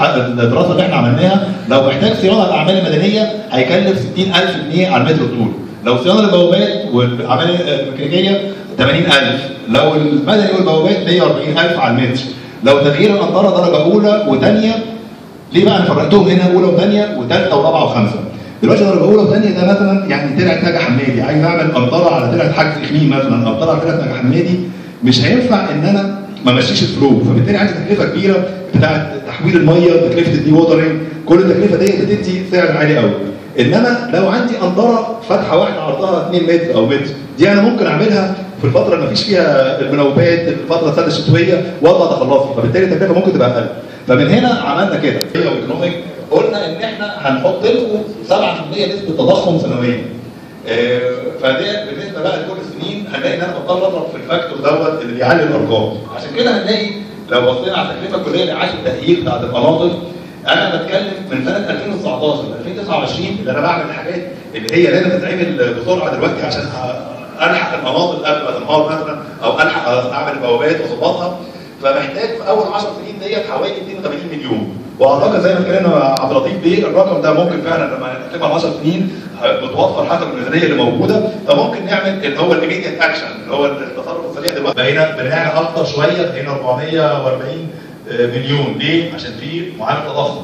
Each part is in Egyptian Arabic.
الدراسه اللي احنا عملناها لو محتاج صيانه الاعمال المدنيه هيكلف 60000 جنيه على المتر طول لو صيانه البوابات والاعمال الميكانيكيه 80000 لو المدني والبوابات 140000 على المتر لو تغيير الانطره درجه اولى وثانيه ليه بقى انا فرقتهم هنا اولى وثانيه وثالثه ورابعه وخمسه دلوقتي درجه اولى وثانيه ده مثلا يعني ترعه نجا حمادي عايز اعمل انطره على ترعه حاج اخميم مثلا انطره على ترعه نجا حمادي مش هينفع ان انا ما امشيش الفلو فبالتالي عندي تكلفه كبيره بتاعه تحويل الميه تكلفه الدي ووترنج كل التكلفه دي بتدي سعر عالي قوي انما لو عندي انطره فتحه واحده عرضها 2 متر او متر دي انا ممكن اعملها في الفتره اللي مفيش فيها المناوبات الفتره السنه الشتويه واطلع تخلصي فبالتالي التكلفه ممكن تبقى اقل فمن هنا عملنا كده ايكونوميك قلنا ان احنا هنحط لكم 7% نسبه تضخم سنويا آه، فده بالنسبه بقى لكل السنين هنلاقي ان انا بضطر اضرب في الفاكتور دوت اللي بيعلي الارقام عشان كده هنلاقي لو بصينا على التكلفه الكليه لاعاده التاهيل بتاعت المناطق انا بتكلم من سنه 2019 ل 2029 اللي انا بعمل الحاجات اللي هي لازم تتعمل بسرعه دلوقتي عشان الحق المناطق قبل ما تنهار مثلا او الحق اعمل بوابات واظبطها فمحتاج في اول 10 سنين ديت حوالي 280 مليون واعتقد زي ما اتكلمنا مع عبد اللطيف بيه الرقم ده ممكن فعلا لما نتكلم على 10 سنين بتوفر حتى الميزانيه اللي موجوده فممكن نعمل اللي هو الايميديت اكشن اللي هو التصرف السريع دلوقتي بقينا بنعمل اكتر شويه بقينا 440 مليون ليه؟ عشان في معامل تضخم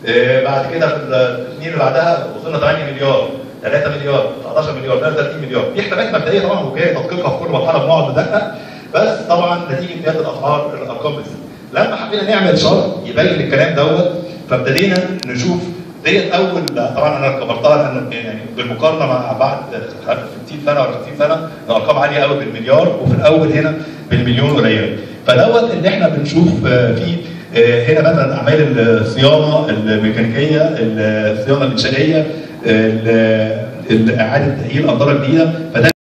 بعد كده في السنين اللي بعدها وصلنا 8 مليار 3 مليار 11 مليار 33 مليار دي حسابات مبدئيه طبعا وجايه تدقيقها في كل مرحله بنقعد ندقق بس طبعا نتيجه زياده الاسعار الارقام بتزيد لما حبينا نعمل شرط يبين الكلام دوت فابتدينا نشوف ديت اول طبعا انا كبرتها لان يعني بالمقارنه مع بعد 60 سنه ولا 60 سنه الارقام عاليه قوي بالمليار وفي الاول هنا بالمليون قليله فدوت اللي احنا بنشوف فيه هنا مثلا اعمال الصيانه الميكانيكيه الصيانه الانشائيه اعاده تاهيل انظار جديده فده